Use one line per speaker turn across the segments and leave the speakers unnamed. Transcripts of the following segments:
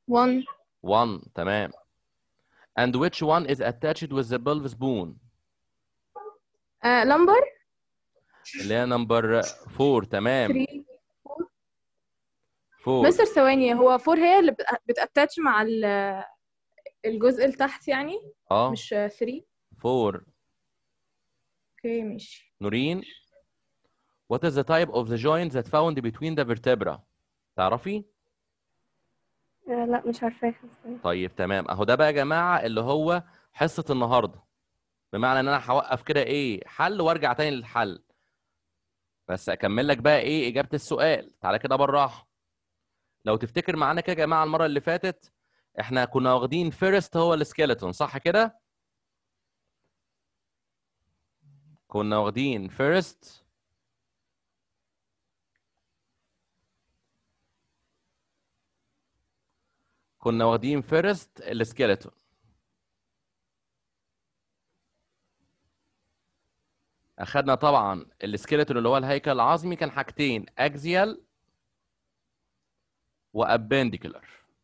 one
one تمام and which one is attached with the pelvis bone
uh, number
اللي هي نمبر 4 تمام
3
4
مستر ثواني هو 4 هي اللي بت- بتاتاتش مع ال- الجزء اللي تحت يعني
اه
مش 3
4
اوكي ماشي
نورين what is the type of the joint that found between the vertebra تعرفي
آه، لا مش عارفاها
طيب تمام اهو ده بقى يا جماعه اللي هو حصه النهارده بمعنى ان انا هوقف كده ايه حل وارجع تاني للحل بس اكمل لك بقى ايه اجابه السؤال تعالى كده بالراحه لو تفتكر معانا كده يا جماعه المره اللي فاتت احنا كنا واخدين فيرست هو السكيلتون صح كده كنا واخدين فيرست كنا واخدين فيرست السكيلتون اخدنا طبعا السكيلتون اللي هو الهيكل العظمي كان حاجتين اكزيال وابنديكولار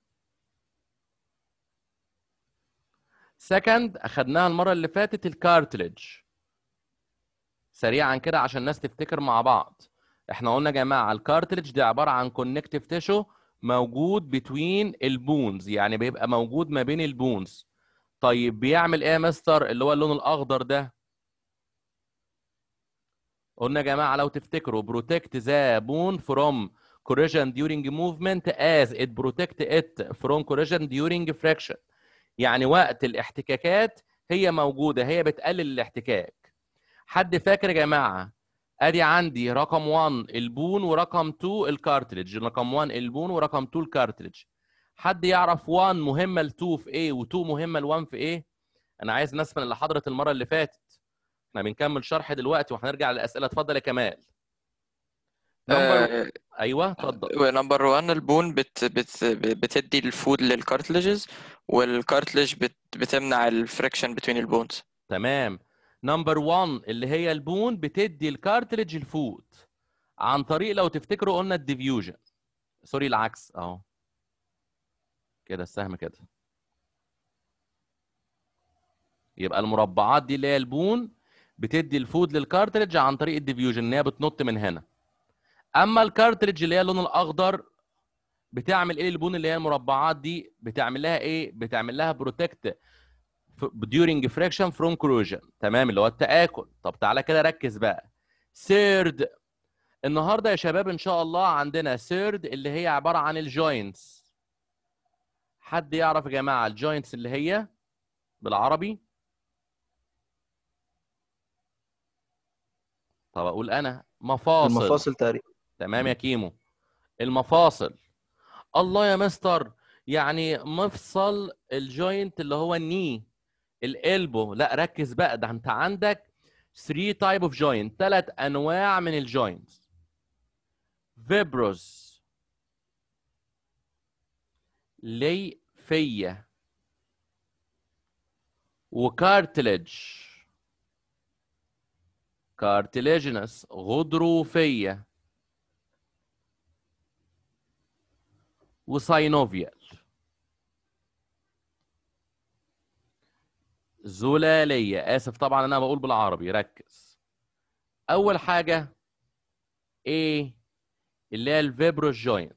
سكند اخدناها المره اللي فاتت الكارتلج سريعا كده عشان الناس تفتكر مع بعض احنا قلنا يا جماعه الكارتلج دي عباره عن كونكتيف تيشو موجود بتوين البونز يعني بيبقى موجود ما بين البونز طيب بيعمل ايه يا مستر اللي هو اللون الاخضر ده قلنا يا جماعه لو تفتكروا protect the bone from corrosion during movement as it protect it from corrosion during friction يعني وقت الاحتكاكات هي موجوده هي بتقلل الاحتكاك حد فاكر يا جماعه ادي عندي رقم 1 البون ورقم 2 الكارتلج رقم 1 البون ورقم 2 الكارتلج حد يعرف 1 مهمه ل 2 في ايه و2 مهمه ل 1 في ايه انا عايز ناس من اللي حضرت المره اللي فاتت احنا بنكمل شرح دلوقتي وهنرجع للاسئله اتفضل يا كمال نمبر
آه،
ايوه اتفضل
نمبر 1 البون بت بت بتدي الفود للكارتلجز والكارتلج بت بتمنع الفريكشن بين البونز
تمام نمبر 1 اللي هي البون بتدي الكارتلج الفود عن طريق لو تفتكروا قلنا الديفيوجن سوري العكس اهو كده السهم كده يبقى المربعات دي اللي هي البون بتدي الفود للكارتلج عن طريق الديفيوجن ان هي بتنط من هنا اما الكارتلج اللي هي اللون الاخضر بتعمل ايه البون اللي هي المربعات دي بتعمل لها ايه بتعمل لها بروتكت during friction from corrosion تمام اللي هو التآكل طب تعالى كده ركز بقى third النهارده يا شباب ان شاء الله عندنا third اللي هي عباره عن الجوينتس حد يعرف يا جماعه الجوينتس اللي هي بالعربي طب اقول انا مفاصل
المفاصل تقريبا
تمام يا كيمو المفاصل الله يا مستر يعني مفصل الجوينت اللي هو الني الالبو لا ركز بقى ده انت عندك 3 تايب اوف جوينت ثلاث انواع من الجوينت فيبروس ليفيه وكارتلج كارتليجنس غضروفيه وساينوفيال زلالية آسف طبعا أنا بقول بالعربي ركز أول حاجة إيه اللي هي الفيبروس جوينت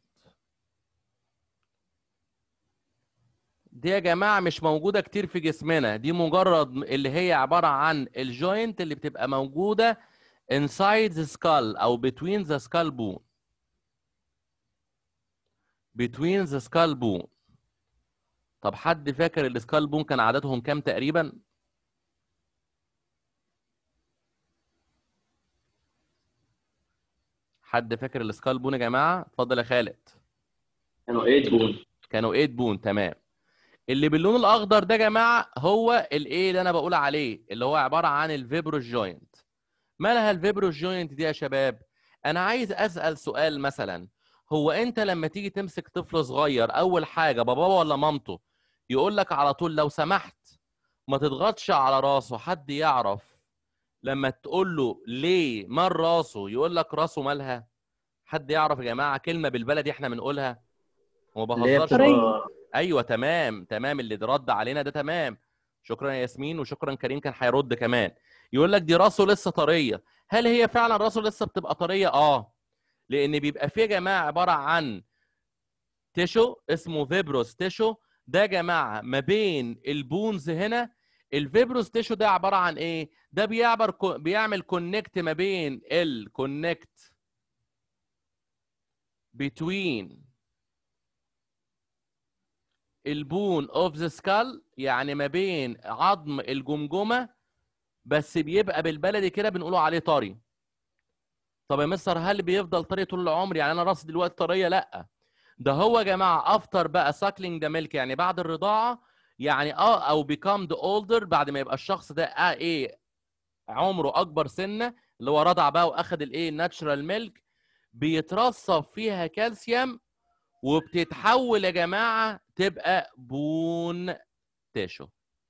دي يا جماعة مش موجودة كتير في جسمنا دي مجرد اللي هي عبارة عن الجوينت اللي بتبقى موجودة inside the skull أو between the skull bone between the skull bone طب حد فاكر السكال بون كان عددهم كام تقريبا؟ حد فاكر السكال بون يا جماعه؟ اتفضل يا خالد.
كانوا 8 بون
كانوا 8 بون تمام. اللي باللون الاخضر ده يا جماعه هو الايه اللي انا بقول عليه اللي هو عباره عن الفيبروس جوينت. مالها الفيبروس جوينت دي يا شباب؟ انا عايز اسال سؤال مثلا هو انت لما تيجي تمسك طفل صغير اول حاجه باباه ولا مامته يقول لك على طول لو سمحت ما تضغطش على راسه حد يعرف لما تقول له ليه مال راسه يقول لك راسه مالها حد يعرف يا جماعه كلمه بالبلدي احنا بنقولها وما
اللي هي
بهزرش
بتبقى
ايوه تمام تمام اللي رد علينا ده تمام شكرا يا ياسمين وشكرا كريم كان هيرد كمان يقول لك دي راسه لسه طريه هل هي فعلا راسه لسه بتبقى طريه اه لان بيبقى فيه يا جماعه عباره عن تيشو اسمه فيبروس تيشو ده يا جماعه ما بين البونز هنا الفيبروس تيشو ده عباره عن ايه ده بيعبر كو- بيعمل كونكت ما بين الكونكت between البون اوف ذا سكال يعني ما بين عظم الجمجمه بس بيبقى بالبلدي كده بنقوله عليه طري طب يا مستر هل بيفضل طري طول العمر يعني انا راسي دلوقتي طريه لا ده هو يا جماعه افتر بقى ساكلينج ذا ميلك يعني بعد الرضاعه يعني اه او بيكام ذا اولدر بعد ما يبقى الشخص ده آه ايه عمره اكبر سنه اللي هو رضع بقى واخد الايه ناتشرال ميلك بيترسب فيها كالسيوم وبتتحول يا جماعه تبقى بون تيشو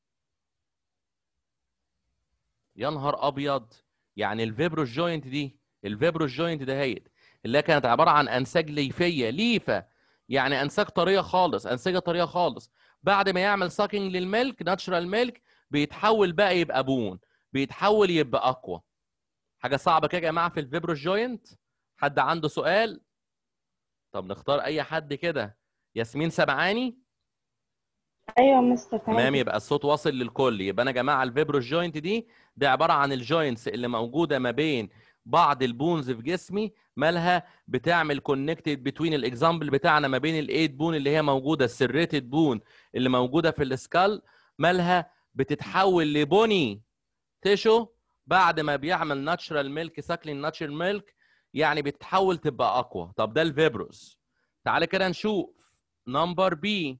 يا نهار ابيض يعني الفيبروس جوينت دي الفيبروس جوينت ده هي اللي كانت عباره عن انساج ليفيه ليفه يعني انساج طريه خالص انسجه طريه خالص بعد ما يعمل ساكينج للميلك ناتشرال ميلك بيتحول بقى يبقى بون بيتحول يبقى اقوى حاجه صعبه كده يا جماعه في الفيبروس جوينت حد عنده سؤال طب نختار اي حد كده ياسمين سبعاني
ايوه مستر
تمام يبقى الصوت واصل للكل يبقى انا يا جماعه الفيبروس جوينت دي ده عباره عن الجوينتس اللي موجوده ما بين بعض البونز في جسمي مالها بتعمل كونكتد بتوين الاكزامبل بتاعنا ما بين الايت بون اللي هي موجوده السريتد بون اللي موجوده في السكال مالها بتتحول لبني تيشو بعد ما بيعمل ناتشرال ميلك ساكلين ناتشرال ميلك يعني بتتحول تبقى اقوى طب ده الفيبروس تعالى كده نشوف نمبر بي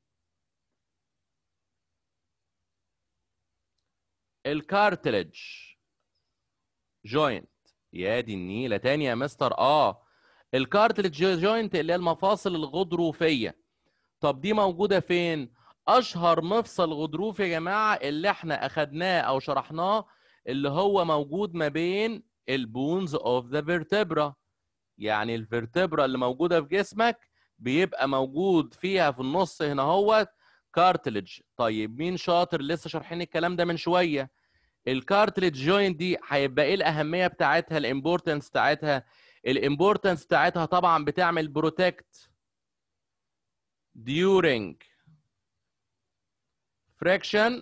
الكارتلج جوينت يا دي النيلة تاني يا مستر اه الكارتلج جوينت اللي هي المفاصل الغضروفية طب دي موجودة فين؟ أشهر مفصل غضروفي يا جماعة اللي احنا أخدناه أو شرحناه اللي هو موجود ما بين البونز اوف ذا فيرتبرا يعني الفيرتبرا اللي موجودة في جسمك بيبقى موجود فيها في النص هنا هو كارتلج طيب مين شاطر لسه شارحين الكلام ده من شويه الكارتلج جوينت دي هيبقى ايه الاهميه بتاعتها الامبورتنس بتاعتها الامبورتنس بتاعتها طبعا بتعمل بروتكت during friction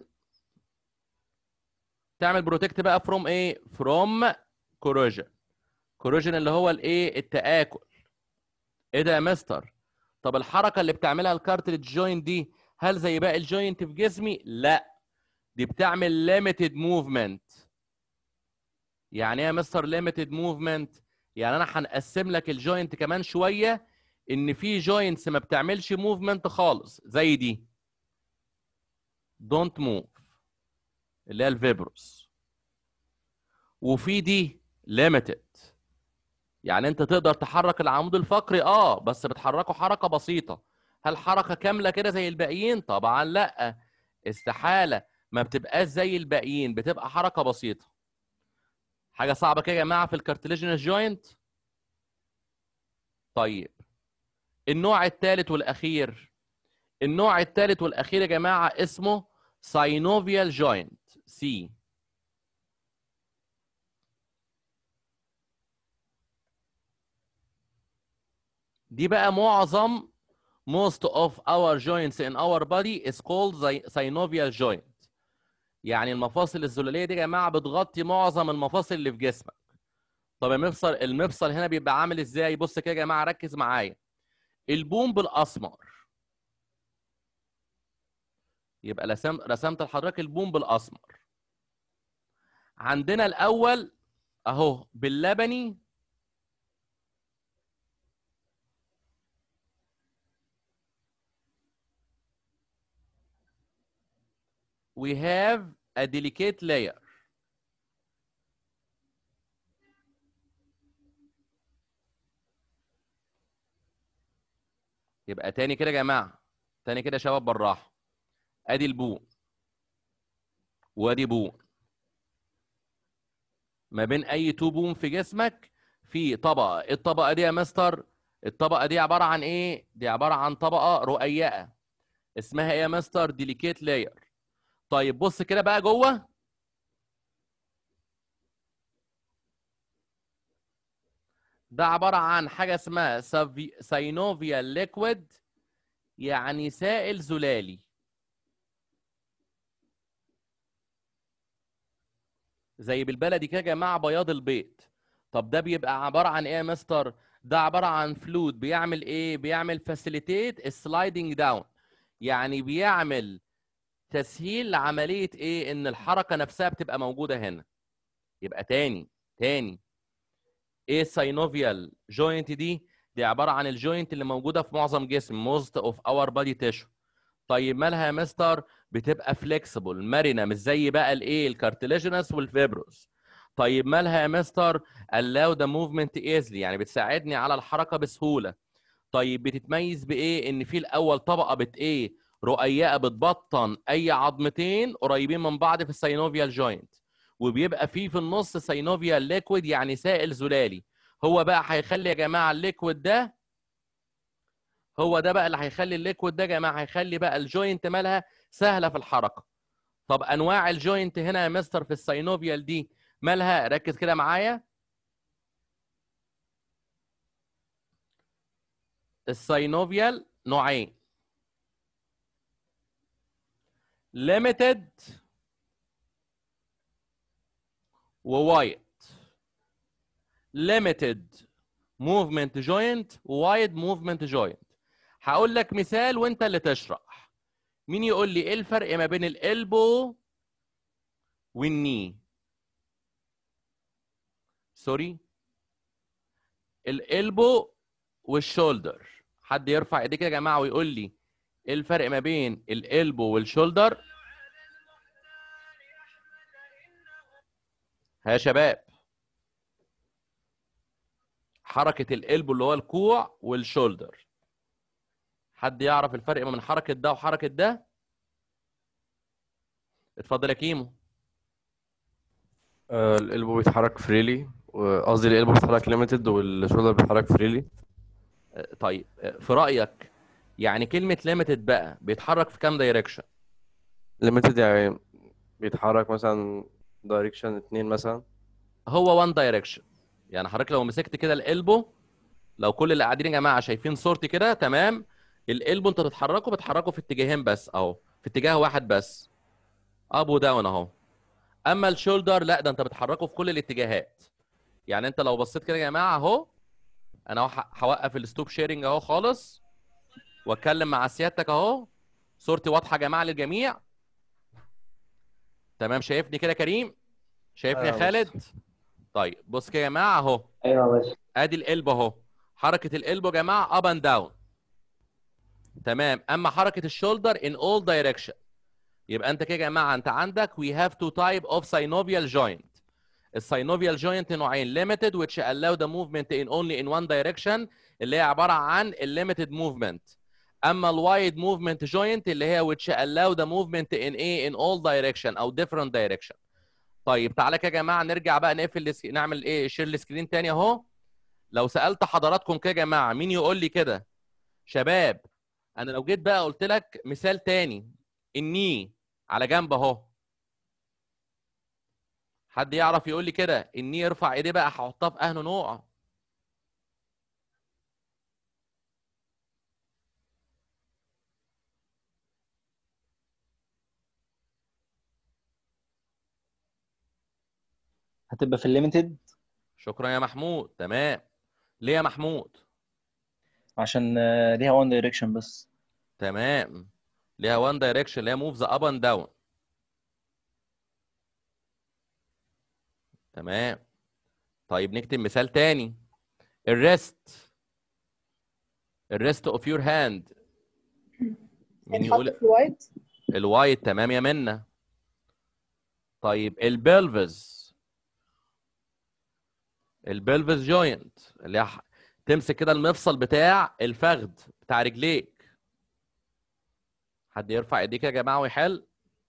تعمل بروتكت بقى فروم ايه فروم corrosion corrosion اللي هو الايه التآكل ايه ده يا مستر طب الحركه اللي بتعملها الكارتلج جوينت دي هل زي باقي الجوينت في جسمي لا دي بتعمل ليميتد موفمنت يعني ايه يا مستر ليميتد موفمنت يعني انا هنقسم لك الجوينت كمان شويه ان في جوينتس ما بتعملش موفمنت خالص زي دي دونت موف اللي هي الفيبروس وفي دي ليميتد يعني انت تقدر تحرك العمود الفقري اه بس بتحركه حركه بسيطه هل حركه كامله كده زي الباقيين طبعا لا استحاله ما بتبقاش زي الباقيين بتبقى حركه بسيطه حاجه صعبه كده يا جماعه في الكارتليجينس جوينت طيب النوع الثالث والاخير النوع الثالث والاخير يا جماعه اسمه ساينوفيال جوينت سي دي بقى معظم most of our joints in our body is called zy- synovial joint يعني المفاصل الزلاليه دي يا جماعه بتغطي معظم المفاصل اللي في جسمك طب المفصل المفصل هنا بيبقى عامل ازاي بص كده يا جماعه ركز معايا البوم بالاسمر يبقى رسم رسمت لحضرتك البوم بالاسمر عندنا الاول اهو باللبني we have a delicate layer يبقى تاني كده يا جماعه تاني كده يا شباب بالراحه ادي البون وادي بون ما بين اي تو بون في جسمك في طبقه الطبقه دي يا مستر الطبقه دي عباره عن ايه دي عباره عن طبقه رقيقه اسمها ايه يا مستر ديليكيت لاير طيب بص كده بقى جوه ده عباره عن حاجه اسمها ساينوفيال ليكويد يعني سائل زلالي زي بالبلدي كده يا جماعه بياض البيض طب ده بيبقى عباره عن ايه يا مستر ده عباره عن فلويد بيعمل ايه بيعمل فاسيليتيت السلايدنج داون يعني بيعمل تسهيل لعمليه ايه ان الحركه نفسها بتبقى موجوده هنا يبقى تاني تاني ايه الساينوفيال جوينت دي دي عباره عن الجوينت اللي موجوده في معظم جسم most of our body tissue طيب مالها يا مستر بتبقى فليكسبل مرنه مش زي بقى الايه الكارتلاجينس والفيبروس طيب مالها يا مستر allow the movement easily يعني بتساعدني على الحركه بسهوله طيب بتتميز بايه ان في الاول طبقه بت ايه رقيقه بتبطن اي عظمتين قريبين من بعض في الساينوفيال جوينت وبيبقى فيه في النص ساينوفيال ليكويد يعني سائل زلالي هو بقى هيخلي يا جماعه الليكويد ده هو ده بقى اللي هيخلي الليكويد ده يا جماعه هيخلي بقى الجوينت مالها سهله في الحركه طب انواع الجوينت هنا يا مستر في الساينوفيال دي مالها ركز كده معايا الساينوفيال نوعين limited ووايد limited movement joint ووايد movement joint هقول لك مثال وانت اللي تشرح مين يقول لي ايه الفرق ما بين الالبو والني سوري الالبو والشولدر حد يرفع ايديه كده يا جماعه ويقول لي ايه الفرق ما بين الالبو والشولدر ها يا شباب حركه الالبو اللي هو الكوع والشولدر حد يعرف الفرق ما بين حركه ده وحركه ده اتفضل يا كيمو
آه، القلب بيتحرك فريلي قصدي القلب بيتحرك ليميتد والشولدر بيتحرك فريلي
آه، طيب آه، في رايك يعني كلمه ليميتد بقى بيتحرك في كام دايركشن
ليميتد يعني بيتحرك مثلا دايركشن اتنين مثلا
هو وان دايركشن يعني حضرتك لو مسكت كده القلبه لو كل اللي قاعدين يا جماعه شايفين صورتي كده تمام القلبه انت بتتحركه بتحركه في اتجاهين بس اهو في اتجاه واحد بس اب وداون اهو اما الشولدر لا ده انت بتحركه في كل الاتجاهات يعني انت لو بصيت كده يا جماعه اهو انا اهو ح- هوقف الستوب شيرنج اهو خالص واتكلم مع سيادتك اهو صورتي واضحه يا جماعه للجميع تمام شايفني كده يا كريم شايفني يا
أيوة
خالد طيب بص كده يا جماعه اهو
ايوه بس
ادي القلب اهو حركه القلب يا جماعه اب اند داون تمام اما حركه الشولدر ان اول دايركشن يبقى انت كده يا جماعه انت عندك we have two type of synovial joint الساينوفيال جوينت نوعين limited which allow the movement in only in one direction اللي هي عباره عن الليميتد movement اما الوايد movement joint اللي هي which allow the movement in a in all direction او different direction طيب تعالى كده يا جماعه نرجع بقى نقفل السك- نعمل ايه شير السكرين تاني اهو لو سالت حضراتكم كده يا جماعه مين يقول لي كده شباب انا لو جيت بقى قلت لك مثال تاني الني على جنب اهو حد يعرف يقول لي كده الني يرفع ايديه بقى هحطها في اهل نوع
هتبقى في الليميتد
شكرا يا محمود تمام ليه يا محمود
عشان آه، ليها وان دايركشن بس
تمام ليها وان دايركشن اللي هي موفز اب اند داون تمام طيب نكتب مثال تاني الريست الريست اوف يور هاند مين
يتحط
يقول
في الوايد
الوايت تمام يا منى طيب البلفز البلفز جوينت اللي هي ح- تمسك كده المفصل بتاع الفخذ بتاع رجليك حد يرفع ايديه كده يا جماعه ويحل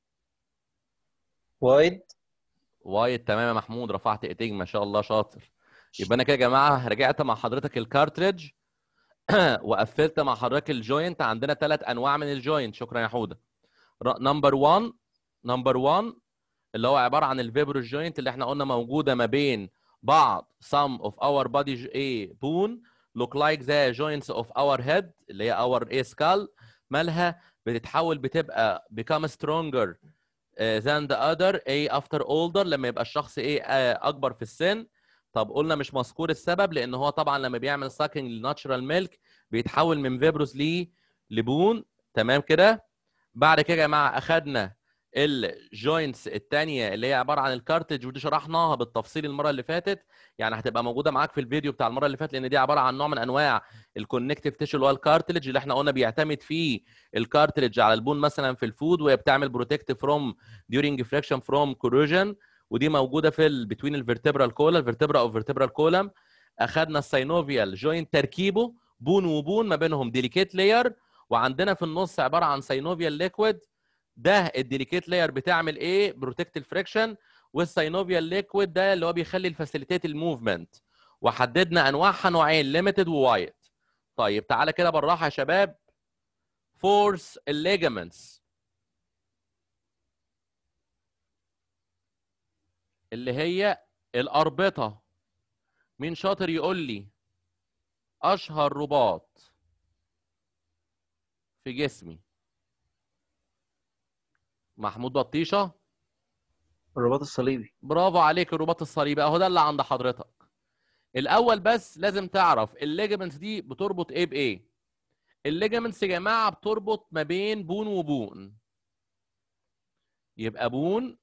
وايد
وايد تمام يا محمود رفعت ايديك ما شاء الله شاطر يبقى انا كده يا جماعه رجعت مع حضرتك الكارتريج وقفلت مع حضرتك الجوينت عندنا ثلاث انواع من الجوينت شكرا يا حوده نمبر 1 نمبر 1 اللي هو عباره عن الفيبرو جوينت اللي احنا قلنا موجوده ما بين بعض some of our body a bone look like the joints of our head اللي هي our a skull مالها بتتحول بتبقى become stronger uh, than the other a after older لما يبقى الشخص ايه uh, اكبر في السن طب قلنا مش مذكور السبب لان هو طبعا لما بيعمل ساكنج للناتشرال ميلك بيتحول من فيبروس ليه لبون تمام كده بعد كده يا جماعه اخدنا الجوينتس الثانيه اللي هي عباره عن الكارتج ودي شرحناها بالتفصيل المره اللي فاتت يعني هتبقى موجوده معاك في الفيديو بتاع المره اللي فاتت لان دي عباره عن نوع من انواع الكونكتيف تيشو اللي هو الكارتلج اللي احنا قلنا بيعتمد فيه الكارتلج على البون مثلا في الفود وهي بتعمل بروتكت فروم during friction from corrosion ودي موجوده في ال between الفيرتبرال كولا الفيرتبرا او فيرتبرال كولم اخدنا الساينوفيال جوينت تركيبه بون وبون ما بينهم ديليكيت لاير وعندنا في النص عباره عن ساينوفيال ليكويد ده الديليكيت لاير بتعمل ايه بروتكت الفريكشن والساينوفيال ليكويد ده اللي هو بيخلي الفاسيليتيت الموفمنت وحددنا انواعها نوعين ليميتد ووايت طيب تعالى كده بالراحه يا شباب فورس الليجامنتس اللي هي الاربطه مين شاطر يقول لي اشهر رباط في جسمي محمود بطيشه
الرباط الصليبي
برافو عليك الرباط الصليبي اهو ده اللي عند حضرتك الاول بس لازم تعرف الليجمنتس دي بتربط ايه بايه الليجمنتس يا جماعه بتربط ما بين بون وبون يبقى بون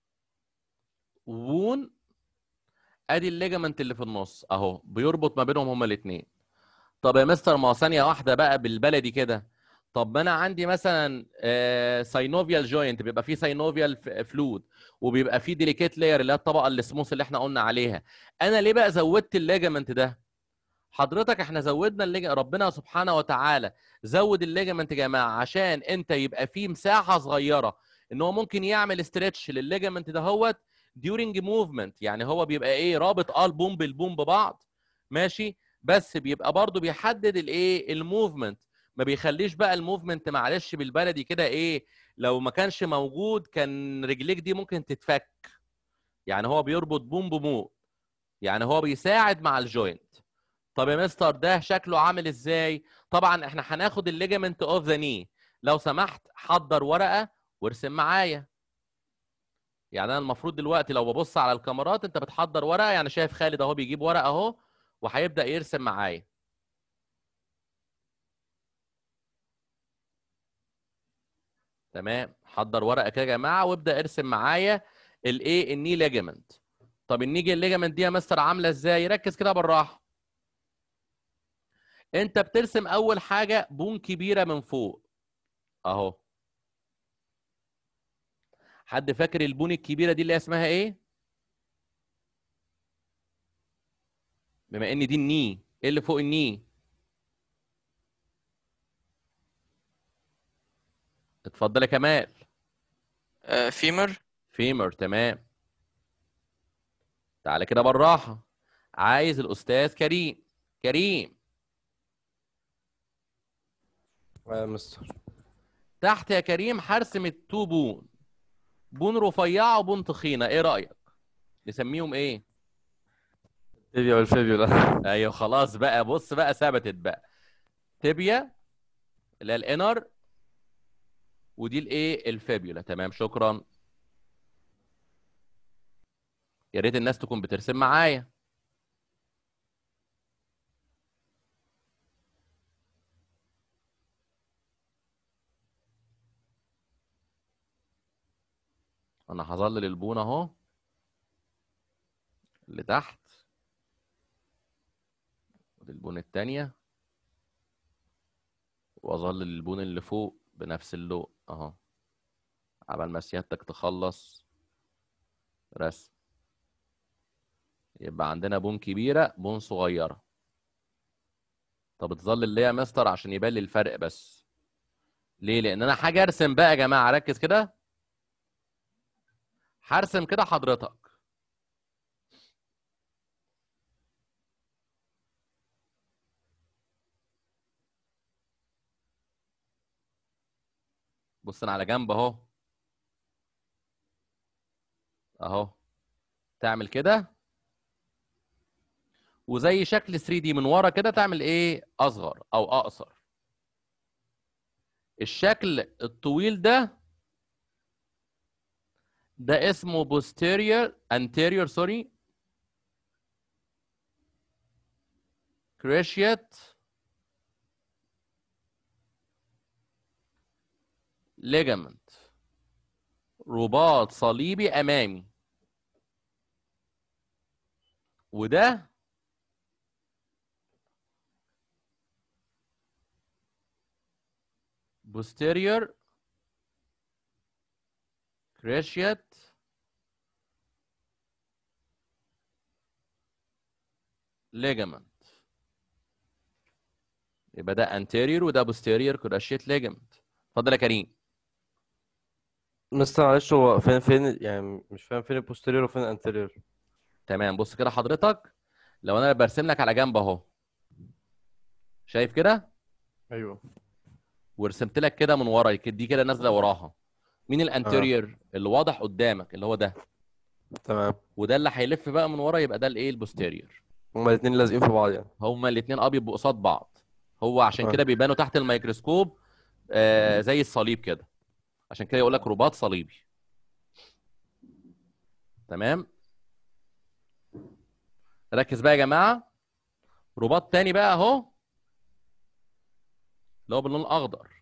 وبون ادي الليجمنت اللي في النص اهو بيربط ما بينهم هما الاثنين طب يا مستر ما هو ثانيه واحده بقى بالبلدي كده طب ما انا عندي مثلا ساينوفيال جوينت بيبقى فيه ساينوفيال فلود وبيبقى فيه ديليكيت لاير اللي هي الطبقه السموث اللي احنا قلنا عليها انا ليه بقى زودت الليجمنت ده حضرتك احنا زودنا الليج... ربنا سبحانه وتعالى زود الليجمنت يا جماعه عشان انت يبقى فيه مساحه صغيره ان هو ممكن يعمل استرتش للليجمنت دهوت during movement يعني هو بيبقى ايه رابط اه البوم بالبوم ببعض ماشي بس بيبقى برضه بيحدد الايه الموفمنت ما بيخليش بقى الموفمنت معلش بالبلدي كده ايه لو ما كانش موجود كان رجليك دي ممكن تتفك يعني هو بيربط بوم بمو يعني هو بيساعد مع الجوينت طب يا مستر ده شكله عامل ازاي طبعا احنا هناخد الليجمنت اوف ذا ني لو سمحت حضر ورقه وارسم معايا يعني انا المفروض دلوقتي لو ببص على الكاميرات انت بتحضر ورقه يعني شايف خالد اهو بيجيب ورقه اهو وهيبدا يرسم معايا تمام حضر ورقه كده يا جماعه وابدا ارسم معايا الايه الني ليجمنت طب النيجي الليجمنت دي يا مستر عامله ازاي ركز كده بالراحه انت بترسم اول حاجه بون كبيره من فوق اهو حد فاكر البون الكبيره دي اللي اسمها ايه بما ان دي الني ايه اللي فوق الني اتفضل يا كمال
آه، فيمر
فيمر تمام تعالى كده بالراحه عايز الاستاذ كريم كريم
يا مستر
تحت يا كريم هرسم التو بون بون رفيعه وبون تخينه ايه رايك نسميهم ايه
تيبيا والفيبيولا
ايوه خلاص بقى بص بقى ثبتت بقى تibia اللي هي الانر ودي الايه الفابيولا تمام شكرا يا ريت الناس تكون بترسم معايا انا هظلل البون اهو اللي تحت ودي البون التانية واظلل البون اللي فوق بنفس اللون اهو عبال ما سيادتك تخلص رسم يبقى عندنا بون كبيرة بون صغيرة طب تظلل ليه يا مستر عشان يبان لي الفرق بس ليه لان انا حاجة ارسم بقى يا جماعة ركز كده هرسم كده حضرتك بص انا على جنب اهو اهو تعمل كده وزي شكل 3 دي من ورا كده تعمل ايه اصغر او اقصر الشكل الطويل ده ده اسمه posterior anterior sorry cruciate ligament رباط صليبي امامي وده posterior cruciate ligament يبقى ده anterior وده posterior cruciate ligament اتفضل يا كريم
مستر معلش هو فين فين يعني مش فاهم فين البوستيريور وفين الانتيريور
تمام بص كده حضرتك لو انا برسم لك على جنب اهو شايف كده
ايوه
ورسمت لك كده من ورا كده- دي كده نازله وراها مين الانتيريور اللي واضح قدامك اللي هو ده
تمام
وده اللي هيلف بقى من ورا يبقى ده الايه البوستيريور
هما الاثنين لازقين في بعض يعني
هما الاثنين اه بيبقوا قصاد بعض هو عشان
آه.
كده بيبانوا تحت الميكروسكوب آه زي الصليب كده عشان كده يقول لك رباط صليبي تمام ركز بقى يا جماعه رباط تاني بقى اهو اللي هو باللون الاخضر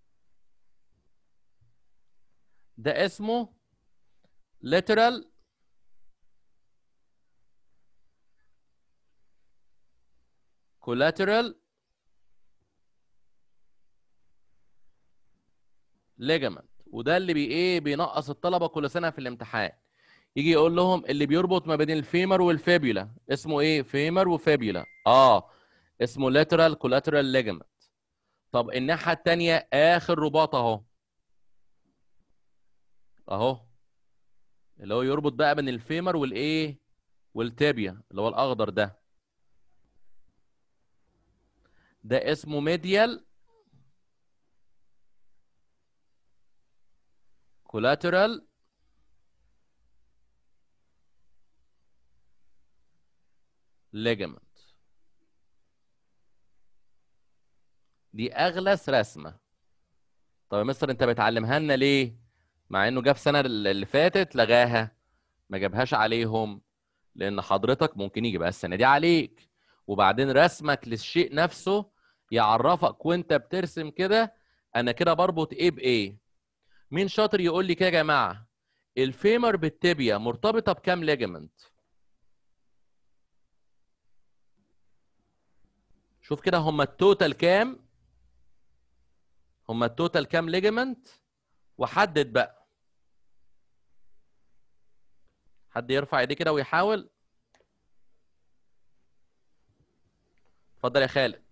ده اسمه lateral collateral ligament وده اللي بي ايه بينقص الطلبه كل سنه في الامتحان يجي يقول لهم اللي بيربط ما بين الفيمر والفيبيولا اسمه ايه فيمر وفيبيولا اه اسمه lateral collateral ligament طب الناحيه الثانيه اخر رباط اهو اهو اللي هو يربط بقى بين الفيمر والايه والتابيا اللي هو الاخضر ده ده اسمه ميديال collateral ligament دي اغلس رسمه طب يا مستر انت بتعلمها لنا ليه مع انه جه في السنه اللي فاتت لغاها ما جابهاش عليهم لان حضرتك ممكن يجي بقى السنه دي عليك وبعدين رسمك للشيء نفسه يعرفك وانت بترسم كده انا كده بربط ايه بايه مين شاطر يقول لي كده يا جماعه الفيمر بالتibia مرتبطه بكام ليجمنت شوف كده هما التوتال كام هما التوتال كام ليجمنت وحدد بقى حد يرفع ايديه كده ويحاول اتفضل يا خالد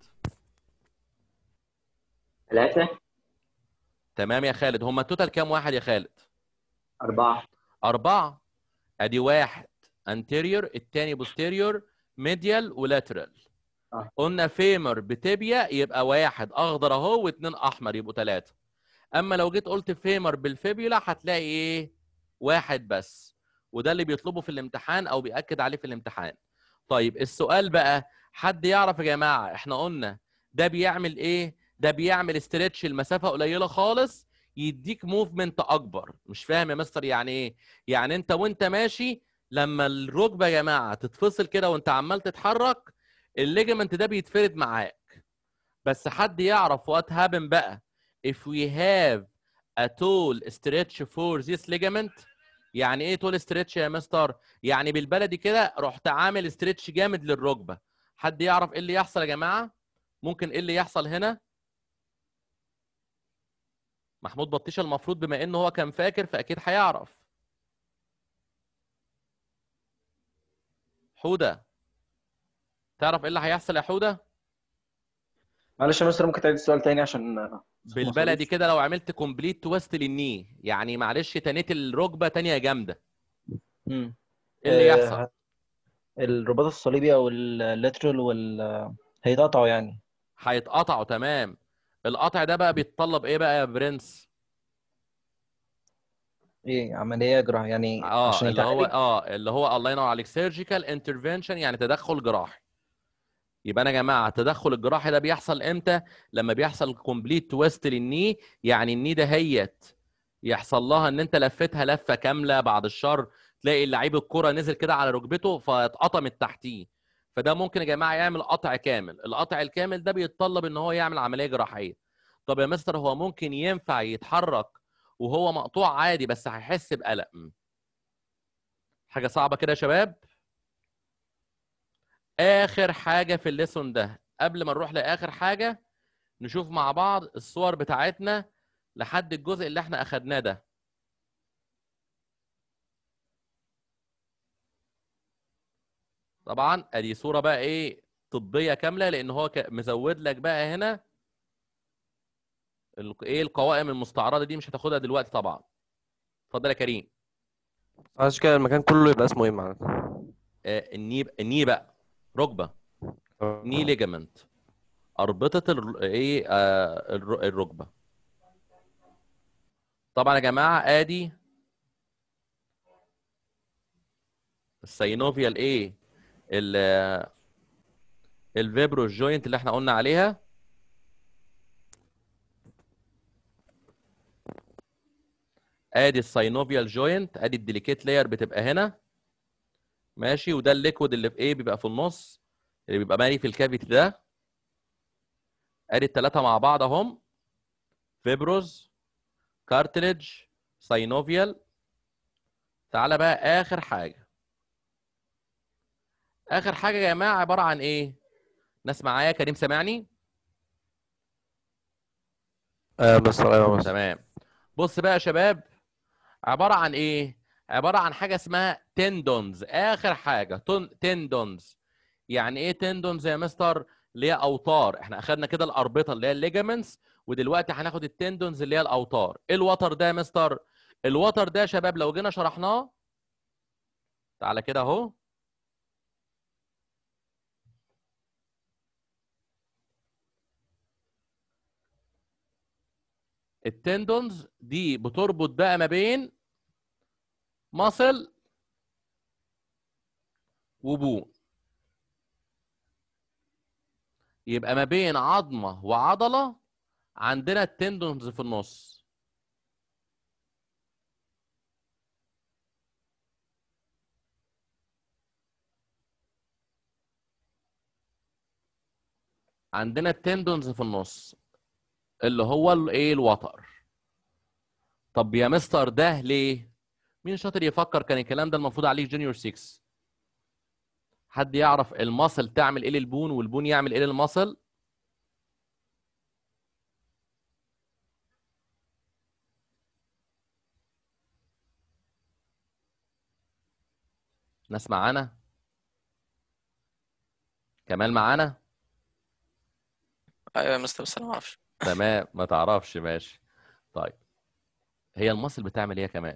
ثلاثة
تمام يا خالد هما التوتال كام واحد يا خالد
أربعة
أربعة أدي واحد anterior التاني posterior medial ولاترال
آه.
قلنا فيمر بتبيا يبقى واحد أخضر أهو واتنين أحمر يبقوا ثلاثة أما لو جيت قلت فيمر بالفيبيولا هتلاقي إيه؟ واحد بس وده اللي بيطلبه في الامتحان أو بيأكد عليه في الامتحان طيب السؤال بقى حد يعرف يا جماعة احنا قلنا ده بيعمل إيه؟ ده بيعمل استرتش المسافة قليلة خالص يديك موفمنت أكبر مش فاهم يا مستر يعني إيه؟ يعني انت وانت ماشي لما الركبه يا جماعه تتفصل كده وانت عمال تتحرك الليجمنت ده بيتفرد معاك بس حد يعرف وات هابن بقى if we have a tall stretch for this ligament يعني ايه tall stretch يا مستر يعني بالبلدي كده رحت عامل stretch جامد للركبه حد يعرف ايه اللي يحصل يا جماعه ممكن ايه اللي يحصل هنا محمود بطيشه المفروض بما انه هو كان فاكر فاكيد هيعرف حوده تعرف ايه اللي هيحصل يا حوده
معلش يا مستر ممكن تعيد السؤال تاني عشان آه،
بالبلدي كده لو عملت كومبليت تويست للني يعني معلش تنيت الركبه تانية جامده
مم.
ايه اللي
آه،
يحصل
الرباط الصليبي او اللاترال وال هيتقطعوا يعني
هيتقطعوا تمام القطع ده بقى بيتطلب ايه بقى يا برنس
ايه عمليه جراحه يعني
اه
عشان
اللي هو
يتعالج
اه اللي هو الله ينور عليك سيرجيكال انترفنشن يعني تدخل جراحي يبقى انا يا جماعه التدخل الجراحي ده بيحصل امتى لما بيحصل كومبليت تويست للني يعني الني ده هيت يحصل لها ان انت لفتها لفه كامله بعد الشر تلاقي اللعيب الكره نزل كده على ركبته فاتقطمت تحتيه فده ممكن يا جماعه يعمل قطع كامل القطع الكامل ده بيتطلب ان هو يعمل عمليه جراحيه طب يا مستر هو ممكن ينفع يتحرك وهو مقطوع عادي بس هيحس بقلق م. حاجه صعبه كده يا شباب اخر حاجه في الليسون ده قبل ما نروح لاخر حاجه نشوف مع بعض الصور بتاعتنا لحد الجزء اللي احنا اخدناه ده طبعا ادي صوره بقى ايه طبيه كامله لان هو ك- مزود لك بقى هنا ال- ايه القوائم المستعرضه دي مش هتاخدها دلوقتي طبعا اتفضل يا كريم
عشان كده المكان كله يبقى اسمه ايه معانا
آه، الني الني بقى ركبه ني ليجامنت اربطه ال... ايه آه الر- الركبه طبعا يا جماعه ادي السينوفيال ايه ال الفيبرو جوينت اللي احنا قلنا عليها ادي الساينوفيال جوينت ادي الديليكيت لاير بتبقى هنا ماشي وده الليكويد اللي في ايه بيبقى في النص اللي بيبقى مالي في الكافيتي ده ادي الثلاثه مع بعض اهم فيبروز كارتليج ساينوفيال تعالى بقى اخر حاجه اخر حاجه يا جماعه عباره عن ايه ناس معايا كريم سامعني
آه مستر ايوه مستر
تمام بص بقى يا شباب عباره عن ايه عباره عن حاجه اسمها تندونز اخر حاجه تندونز يعني ايه تندونز يا مستر اللي هي اوتار احنا اخدنا كده الاربطه اللي هي الليجامنتس ودلوقتي هناخد التندونز اللي هي الاوتار ايه الوتر ده يا مستر الوتر ده يا شباب لو جينا شرحناه تعالى كده اهو التندونز دي بتربط بقى ما بين مصل وبون يبقى ما بين عظمه وعضله عندنا التندونز في النص عندنا التندونز في النص اللي هو الايه الوتر طب يا مستر ده ليه مين شاطر يفكر كان الكلام ده المفروض عليه جونيور 6 حد يعرف المصل تعمل ايه للبون والبون يعمل ايه للمصل ناس معانا كمال معانا
ايوه يا مستر بس انا ما اعرفش
تمام ما تعرفش ماشي طيب هي المصل بتعمل ايه يا كمال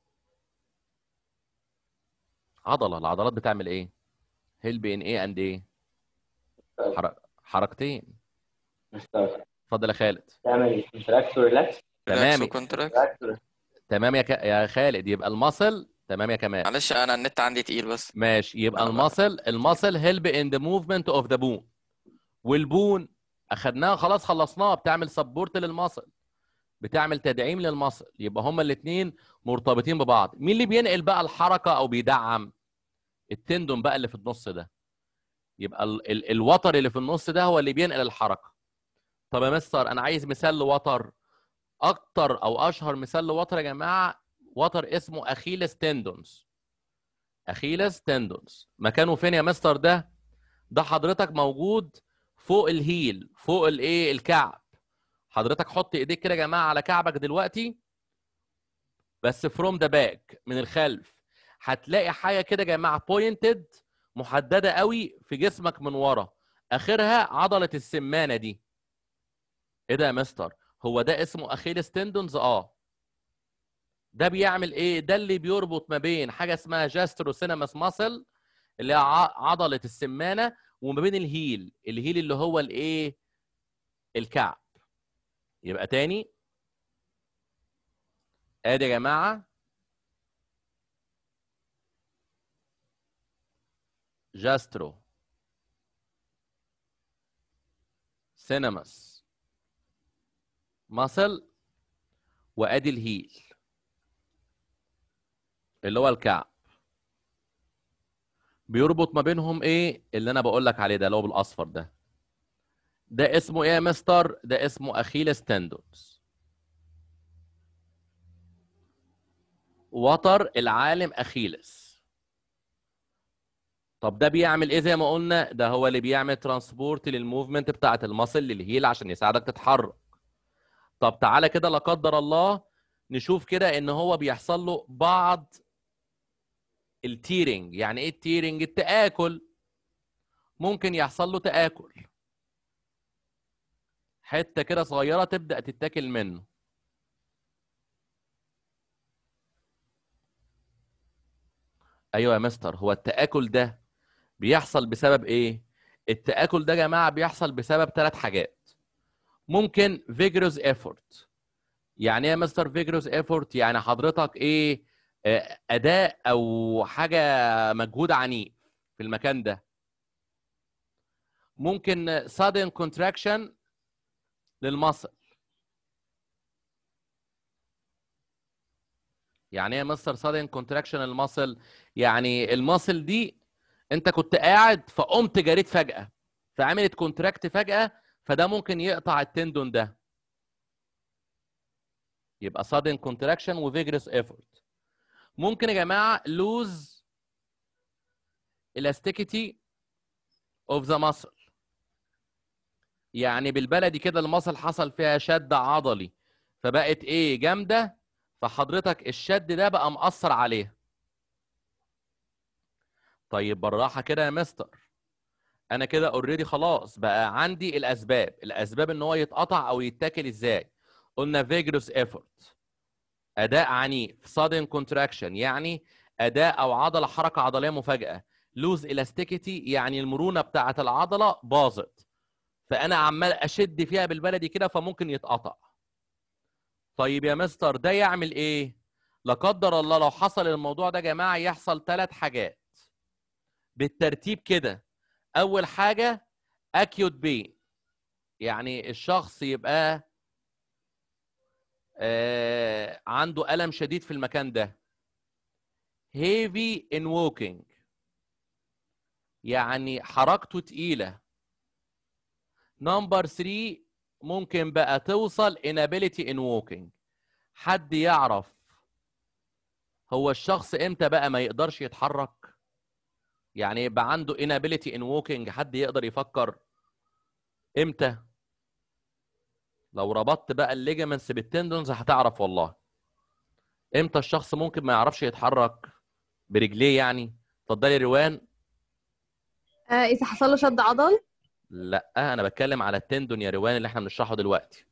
عضله العضلات بتعمل ايه هيلب ان ايه اند ايه حرك... حركتين
مستر
اتفضل يا خالد
تعمل كونتراكت وريلاكس
تمام
كونتراكت
كونتراكت
تمام يا ك... يا خالد يبقى المصل تمام يا كمال
معلش انا النت عندي تقيل بس
ماشي يبقى
لا، لا.
المصل المصل هيلب ان ذا موفمنت اوف ذا بون والبون اخدناها خلاص خلصناها بتعمل سبورت للمصل بتعمل تدعيم للمصل يبقى هما الاثنين مرتبطين ببعض مين اللي بينقل بقى الحركه او بيدعم التندون بقى اللي في النص ده يبقى ال ال الوتر اللي في النص ده هو اللي بينقل الحركه طب يا مستر انا عايز مثال لوتر اكتر او اشهر مثال لوتر يا جماعه وتر اسمه اخيلس تندونز اخيلس تندونز مكانه فين يا مستر ده ده حضرتك موجود فوق الهيل فوق الايه الكعب حضرتك حط ايديك كده يا جماعه على كعبك دلوقتي بس فروم ذا باك من الخلف هتلاقي حاجه كده يا جماعه بوينتد محدده قوي في جسمك من ورا اخرها عضله السمانه دي ايه ده يا مستر هو ده اسمه اخيلس تندونز اه ده بيعمل ايه ده اللي بيربط ما بين حاجه اسمها جاستروسينمس ماسل اللي هي ع- عضله السمانه وما بين الهيل الهيل اللي هو الايه الكعب يبقى تاني ادي يا جماعه جاسترو سينماس ماسل وادي الهيل اللي هو الكعب بيربط ما بينهم ايه اللي انا بقول لك عليه ده اللي هو بالاصفر ده ده اسمه ايه يا مستر ده اسمه اخيلس تندونز وتر العالم اخيلس طب ده بيعمل ايه زي ما قلنا ده هو اللي بيعمل ترانسبورت للموفمنت بتاعه المصل للهيل عشان يساعدك تتحرك طب تعالى كده لا قدر الله نشوف كده ان هو بيحصل له بعض التيرنج يعني ايه التيرنج التآكل ممكن يحصل له تآكل حته كده صغيره تبدا تتاكل منه ايوه يا مستر هو التآكل ده بيحصل بسبب ايه التآكل ده يا جماعه بيحصل بسبب ثلاث حاجات ممكن vigorous effort يعني ايه يا مستر vigorous effort يعني حضرتك ايه آه، اداء او حاجه مجهود عنيف في المكان ده ممكن sudden contraction للمصل يعني ايه يا مستر sudden contraction للمصل يعني المصل دي انت كنت قاعد فقمت جريت فجأة فعملت كونتراكت فجأة فده ممكن يقطع التندون ده يبقى sudden contraction و vigorous effort ممكن يا جماعة lose elasticity of the muscle يعني بالبلدي كده المصل حصل فيها شد عضلي فبقت ايه جامده فحضرتك الشد ده بقى مأثر عليها طيب بالراحه كده يا مستر انا كده اوريدي خلاص بقى عندي الاسباب الاسباب ان هو يتقطع او يتاكل ازاي قلنا vigorous effort اداء عنيف sudden contraction يعني اداء او عضله حركه عضليه مفاجاه lose elasticity يعني المرونه بتاعه العضله باظت فانا عمال اشد فيها بالبلدي كده فممكن يتقطع طيب يا مستر ده يعمل ايه لا قدر الله لو حصل الموضوع ده يا جماعه يحصل ثلاث حاجات بالترتيب كده اول حاجه acute pain يعني الشخص يبقى آه عنده الم شديد في المكان ده heavy in walking يعني حركته تقيله نمبر 3 ممكن بقى توصل inability in walking حد يعرف هو الشخص امتى بقى ما يقدرش يتحرك يعني يبقى عنده inability in walking حد يقدر يفكر امتى لو ربطت بقى الليجمنتس بالتندونز هتعرف والله امتى الشخص ممكن ما يعرفش يتحرك برجليه يعني اتفضلي روان
آه اذا حصل له شد عضل
لا انا بتكلم على التندون يا روان اللي احنا بنشرحه دلوقتي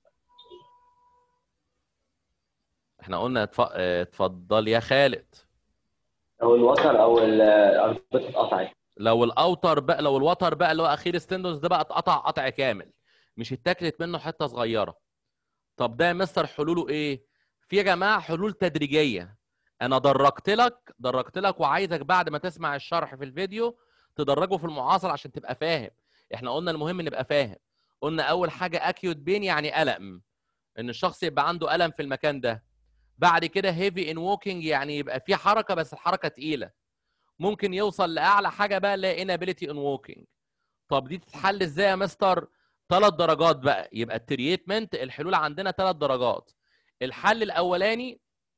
احنا قلنا اتف... اه، اتفضل يا خالد
او الوتر او الاربطه اتقطعت
لو الاوتر بقى لو الوتر بقى اللي هو اخير ستندوز ده بقى اتقطع قطع كامل مش اتاكلت منه حته صغيره طب ده يا مستر حلوله ايه في يا جماعه حلول تدريجيه انا درجت لك درجت لك وعايزك بعد ما تسمع الشرح في الفيديو تدرجه في المعاصر عشان تبقى فاهم احنا قلنا المهم نبقى فاهم قلنا اول حاجه اكيوت بين يعني الم ان الشخص يبقى عنده الم في المكان ده بعد كده هيفي ان ووكينج يعني يبقى في حركه بس الحركه تقيله ممكن يوصل لاعلى حاجه بقى اللي هي انابيليتي ان ووكينج طب دي تتحل ازاي يا مستر ثلاث درجات بقى يبقى التريتمنت الحلول عندنا ثلاث درجات الحل الاولاني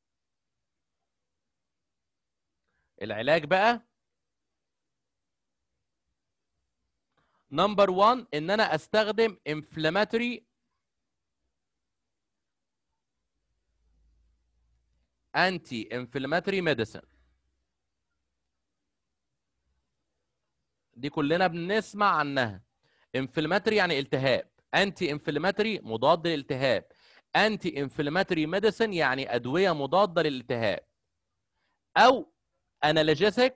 العلاج بقى نمبر 1 ان انا استخدم inflammatory anti inflammatory medicine دي كلنا بنسمع عنها inflammatory يعني التهاب anti inflammatory مضاد للالتهاب anti inflammatory medicine يعني ادويه مضاده للالتهاب او analgesic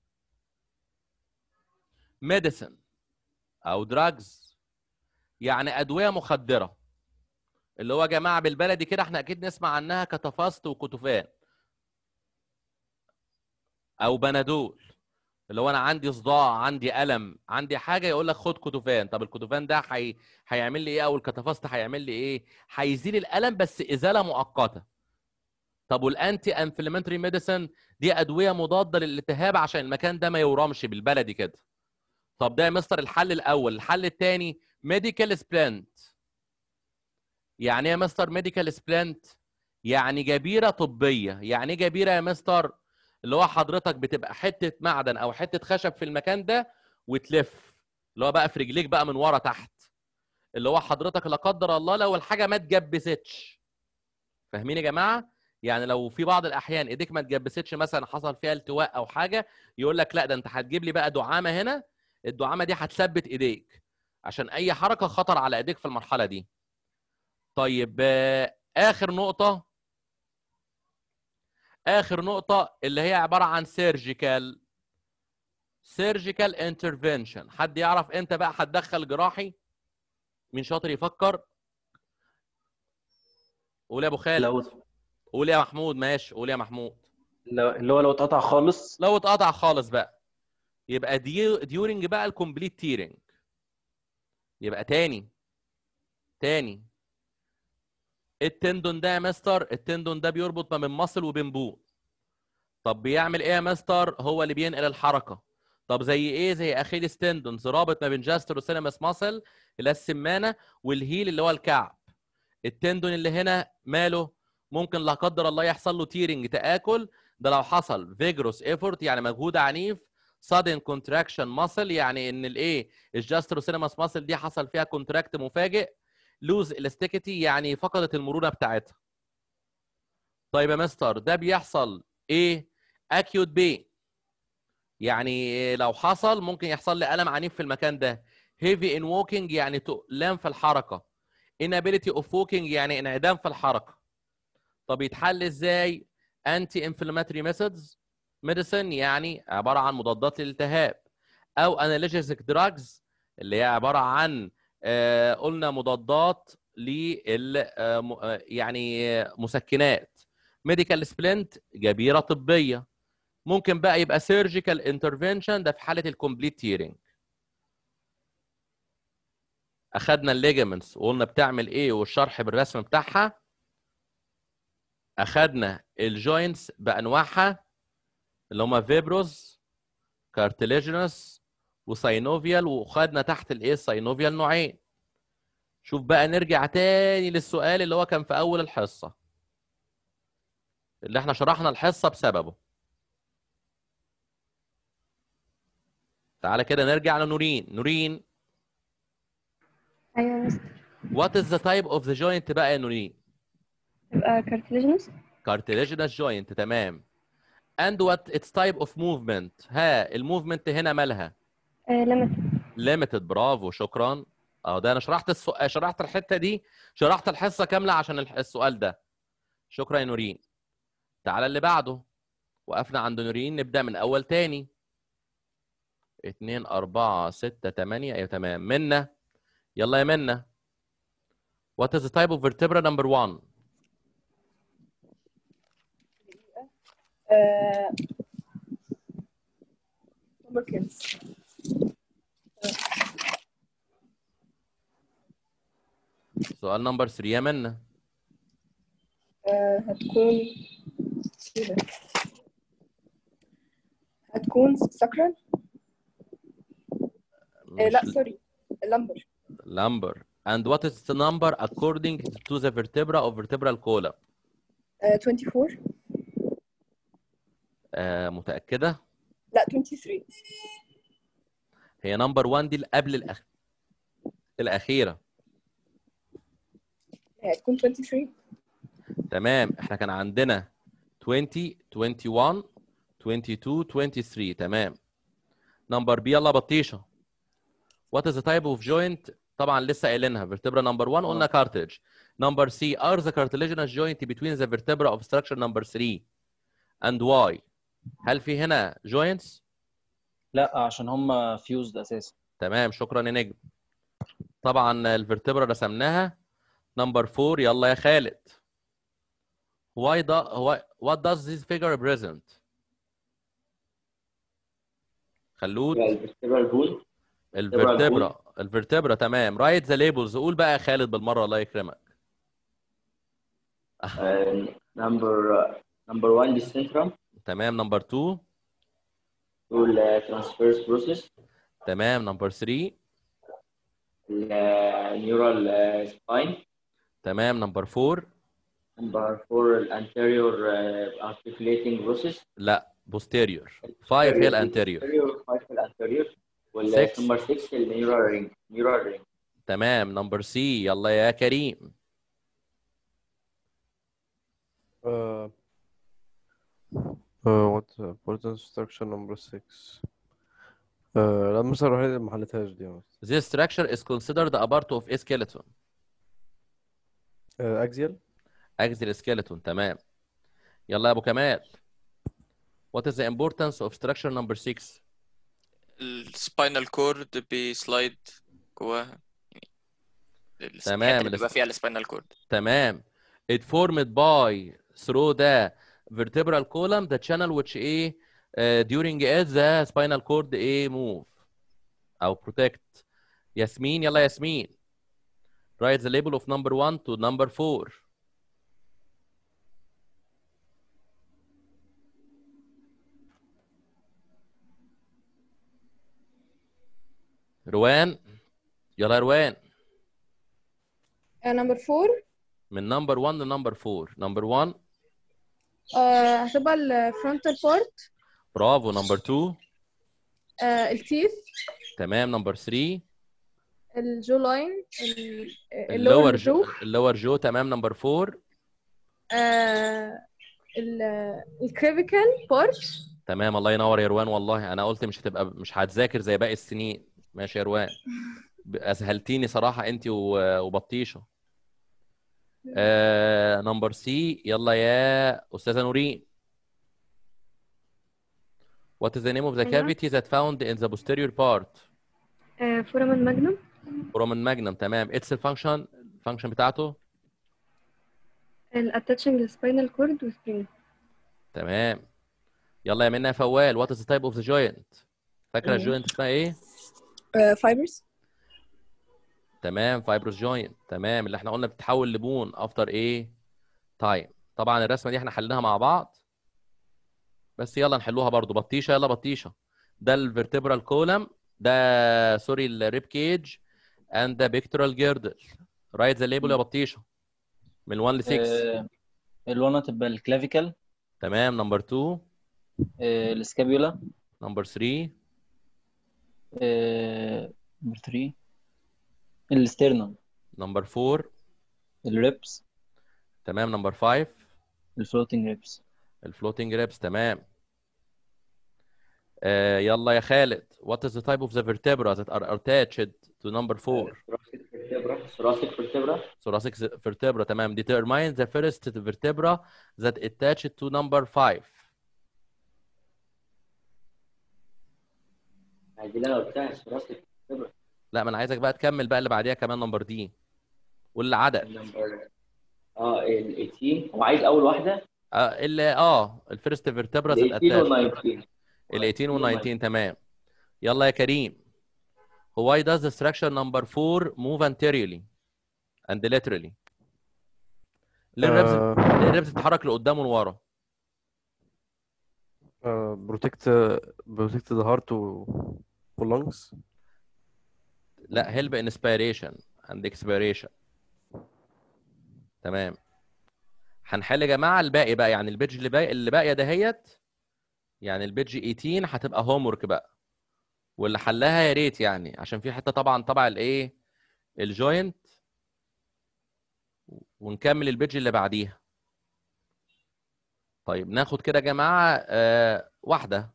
medicine او دراجز يعني ادويه مخدره اللي هو يا جماعه بالبلدي كده احنا اكيد نسمع عنها كتفاست وكتوفان او بنادول اللي هو انا عندي صداع عندي الم عندي حاجه يقول لك خد كتوفان طب الكتوفان ده حي... هيعمل لي ايه او الكتافاست هيعمل لي ايه هيزيل الالم بس ازاله مؤقته طب والانتي انفلاماتوري ميديسن دي ادويه مضاده للالتهاب عشان المكان ده ما يورمش بالبلدي كده طب ده يا مستر الحل الاول الحل الثاني ميديكال سبلانت يعني ايه يا مستر ميديكال سبلانت يعني جبيره طبيه يعني ايه جبيره يا مستر اللي هو حضرتك بتبقى حته معدن او حته خشب في المكان ده وتلف اللي هو بقى في رجليك بقى من ورا تحت اللي هو حضرتك لا قدر الله لو الحاجه ما اتجبستش فاهمين يا جماعه يعني لو في بعض الاحيان ايديك ما اتجبستش مثلا حصل فيها التواء او حاجه يقول لك لا ده انت هتجيب لي بقى دعامه هنا الدعامه دي هتثبت ايديك عشان اي حركه خطر على ايديك في المرحله دي طيب آه، اخر نقطه اخر نقطه اللي هي عباره عن سيرجيكال سيرجيكال انترفنشن حد يعرف امتى بقى هتدخل جراحي مين شاطر يفكر قول يا ابو خالد
لو
قول يا محمود ماشي قول يا محمود
لو اللي هو لو اتقطع خالص
لو اتقطع خالص بقى يبقى دي ديورنج بقى الكومبليت تيرنج يبقى تاني تاني التندون ده يا مستر التندون ده بيربط ما بين مصل وبين بون طب بيعمل ايه يا مستر هو اللي بينقل الحركه طب زي ايه زي اخيليس تندونز رابط ما بين جاستر وسينمس ماسل اللي هي السمانه والهيل اللي هو الكعب التندون اللي هنا ماله ممكن لا قدر الله يحصل له تيرنج تاكل ده لو حصل فيجروس ايفورت يعني مجهود عنيف sudden contraction muscle يعني ان الايه الجاستروسينماس ماسل دي حصل فيها كونتراكت مفاجئ لوز elasticity يعني فقدت المرونه بتاعتها طيب يا مستر ده بيحصل ايه acute pain يعني لو حصل ممكن يحصل لي الم عنيف في المكان ده heavy in walking يعني تؤلم في الحركه inability of walking يعني انعدام في الحركه طب يتحل ازاي anti inflammatory methods medicine يعني عباره عن مضادات للالتهاب او analgesic drugs اللي هي عباره عن آه، قلنا مضادات لل آه، م- آه، يعني آه، مسكنات ميديكال سبلنت جبيره طبيه ممكن بقى يبقى سيرجيكال انترفنشن ده في حاله الكومبليت تيرنج اخدنا الليجمنتس وقلنا بتعمل ايه والشرح بالرسم بتاعها اخدنا الجوينتس بانواعها اللي هما فيبروز كارتليجينس وساينوفيال وخدنا تحت الايه الساينوفيال نوعين شوف بقى نرجع تاني للسؤال اللي هو كان في اول الحصه اللي احنا شرحنا الحصه بسببه تعالى كده نرجع لنورين نورين
ايوه يا مستر
what is the type of the joint بقى يا نورين
يبقى cartilaginous
cartilaginous joint تمام and what its type of movement ها الموفمنت هنا مالها
آه limited
limited برافو شكرا اه ده انا شرحت السؤال شرحت الحته دي شرحت الحصه كامله عشان الح- السؤال ده شكرا يا نورين تعالى اللي بعده وقفنا عند نورين نبدا من اول تاني اتنين أربعة ستة تمانية أيوة تمام منا يلا يا منا What is the type of vertebra number one?
آه، Lubricants.
سؤال نمبر 3 يا منا
آه، هتكون إيه ده؟ هتكون سكران آه، لا
مش
سوري اللمبر
number and what is the number according to the vertebra of vertebral column
آه، 24
آه متأكدة
لا 23
هي نمبر 1 دي اللي قبل الأخ... الأخيرة
هي هتكون 23
تمام احنا كان عندنا 20 21 22 23 تمام نمبر بي يلا بطيشة what is the type of joint طبعا لسه قايلينها vertebra number 1 قلنا cartilage number C are the cartilaginous joint between the vertebra of structure number 3 and why هل في هنا joints
لا عشان هم فيوزد اساسا
تمام شكرا يا نجم طبعا الفرتبرا رسمناها نمبر 4 يلا يا خالد why do, why, what does this figure represent خلود
الفيرتبرال بون
الفرتبرا الفرتبرا تمام رايت ذا ليبلز قول بقى يا خالد بالمره الله يكرمك
نمبر نمبر 1 دي السنترم
تمام نمبر 2
دول ترانسفيرس بروسيس
تمام نمبر 3
النيورال سباين
تمام نمبر 4
نمبر 4 الانتيريور ارتكوليتنج بروسيس
لا بوستيريور 5 هي الانتيريور
anterior 5 الانتيريور
Six.
والنمبر 6 النيورال رينج نيورال رينج
تمام نمبر سي يلا يا كريم
Uh, uh, what important structure number six uh, لا مثلا الوحيدة اللي ما حلتهاش دي يا مستر.
This structure is considered a part of a skeleton
uh, axial
axial skeleton تمام يلا يا ابو كمال What is the importance of structure number 6
السباينال كورد بيسلايد جواها يعني
تمام،
الحته اللي بيبقى
الاس-
فيها السباينال كورد
تمام it formed by through the vertebral column the channel which a uh, during it the spinal cord a move او protect ياسمين يلا ياسمين write the label of number 1 to number 4 روان يلا يا روان
نمبر 4
من نمبر 1 لنمبر 4 نمبر 1
هتبقى الفرونتال بارت
برافو نمبر 2
التيث
تمام نمبر 3
الجو لاين
اللور
اللور
جو
جو
اللور جو تمام نمبر 4
الكريفيكال بارت
تمام الله ينور يا روان والله انا قلت مش هتبقى مش هتذاكر زي باقي السنين ماشي يا روان ب- اسهلتيني صراحه انت و- وبطيشه آه نمبر سي يلا يا استاذه نورين What is the name of the
أيوة.
cavity that found in the posterior part
فورامن ماجنوم
foramen magnum تمام its الفانكشن الفانكشن بتاعته
الاتاتشنج للسباينال كورد وسبرينج
تمام يلا يا منى يا فوال what is the type of the joint فاكره
أيوة.
الجوينت اسمها ايه
فايبرز
تمام فايبروس جوينت تمام اللي احنا قلنا بتتحول لبون افتر ايه تايم طبعا الرسمه دي احنا حليناها مع بعض بس يلا نحلوها برضو بطيشه يلا بطيشه ده الفرتبرال كولم ده سوري الريب كيج اند ذا بيكتورال جيردل رايت ذا ليبل يا بطيشه من 1 ل 6
الوانا تبقى الكلافيكال
تمام نمبر 2
السكابيولا
نمبر 3
نمبر 3 الاسترنم
نمبر 4
الريبس
تمام نمبر 5
الفلوتنج ريبس
الفلوتنج ريبس تمام آه يلا يا خالد what is the type of the vertebra that are attached to number 4
thoracic vertebra thoracic vertebra
thoracic vertebra تمام determine the first vertebra that attached to number 5
دي اللي انا قلتها thoracic vertebra
لا ما انا عايزك بقى تكمل بقى اللي بعديها كمان نمبر دي والعدد
نمبر اه ال 18 هو عايز اول واحده
اه ال اه الفيرست vertebra that
ال 18
attached
وال 19
ال 18 وال 19 تمام يلا يا كريم why does the structure number 4 move anteriorly and laterally ليه الريبس
uh,
ليه الريبس بتتحرك لقدام ولورا
uh, protect protect the heart و lungs
لا help inspiration and expiration تمام هنحل يا جماعه الباقي بقى يعني البيج اللي باقي اللي باقيه دهيت يعني البيج 18 هتبقى هوم ورك بقى واللي حلها يا ريت يعني عشان في حته طبعا طبعا الايه الجوينت ونكمل البيج اللي بعديها طيب ناخد كده يا جماعه آه واحده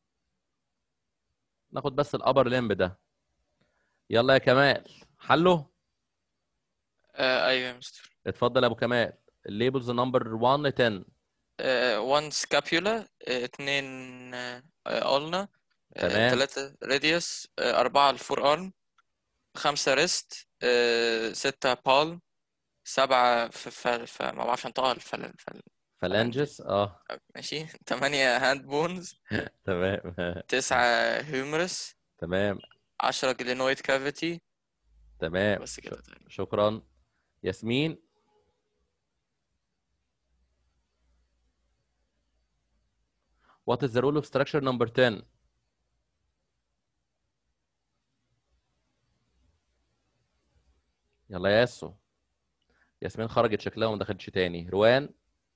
ناخد بس الابر لمب ده يلا يا كمال حله
آه ايوه يا مستر
اتفضل يا ابو كمال الليبلز نمبر 1 ل 10
آه 1 سكابيولا 2 قلنا
تمام.
3 راديوس 4 الفور ارم 5 ريست 6 بالم 7 في ف... ف... ما بعرفش انطقها الفل... الفل...
فالانجس اه
ماشي 8 هاند بونز
تمام
9 هيومرس
تمام
10 جلينويد كافيتي
تمام
بس كده تقريبا
شكرا ياسمين What is the rule of structure number 10? يلا يا ياسو ياسمين خرجت شكلها وما دخلتش تاني روان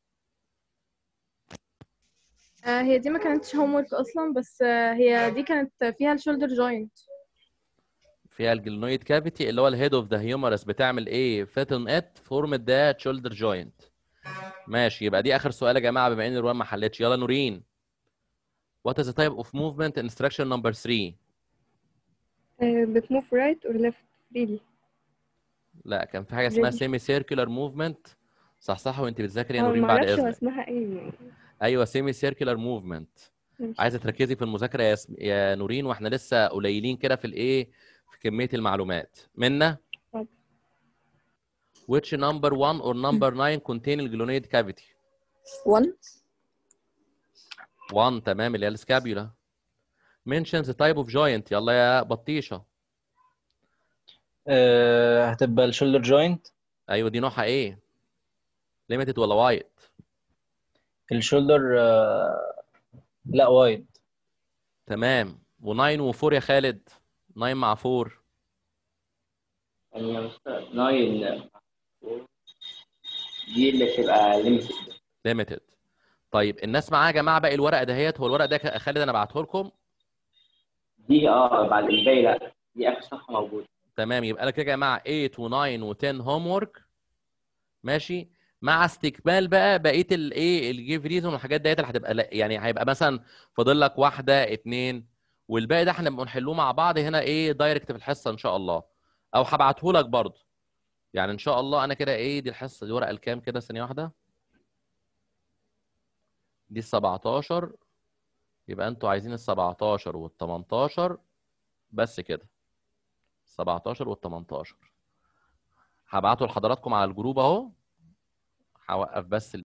آه هي دي ما كانتش هوم ورك اصلا بس آه هي دي كانت فيها الشولدر جوينت
فيها الجلنويد كافيتي اللي هو الهيد اوف ذا هيومرس بتعمل ايه فاتن ات فورم ده شولدر جوينت ماشي يبقى دي اخر سؤال يا جماعه بما ان روان ما حلتش يلا نورين What is the type of movement in instruction number 3
آه، بتموف رايت اور ليفت فريلي
لا كان في حاجه اسمها
Really?
سيمي سيركولار موفمنت صح صح وانت بتذاكري يا
اه
نورين بعد
معرفش هو
اذنك
اسمها ايه يعني
ايوه سيمي سيركولار موفمنت
ماشي.
عايزه تركزي في المذاكره يا سم... يا نورين واحنا لسه قليلين كده في الايه في كميه المعلومات منا
اتفضل.
which number 1 or number 9 contain الجلونيد cavity
1
1 تمام اللي هي السكابيولا mentions the type of joint يلا يا بطيشه
آه، هتبقى الشولدر جوينت
ايوه دي نوعها ايه limited ولا وايد
الشولدر آه، لا وايد
تمام و9 و4 يا خالد 9 مع 4
يعني ناين دي اللي بتبقى ليميتد
limited طيب الناس معاها يا جماعه باقي الورق دهيت هو الورق ده ك- خالد انا بعته لكم
دي اه بعد الباقي لا دي اخر صفحه موجوده
تمام يبقى لك يا جماعه 8 و9 و10 هوم ورك ماشي مع استكمال بقى بقيه الايه الجيف ريزون والحاجات ديت اللي هتبقى لا- يعني هيبقى مثلا فاضل لك واحده اتنين والباقي ده هنبقى نحلوه مع بعض هنا ايه دايركت في الحصه ان شاء الله او هبعته لك برضه يعني ان شاء الله انا كده ايه دي الحصه دي ورقه الكام كده ثانيه واحده دي ال 17 يبقى انتوا عايزين ال 17 وال 18 بس كده 17 وال 18 هبعته لحضراتكم على الجروب اهو هوقف بس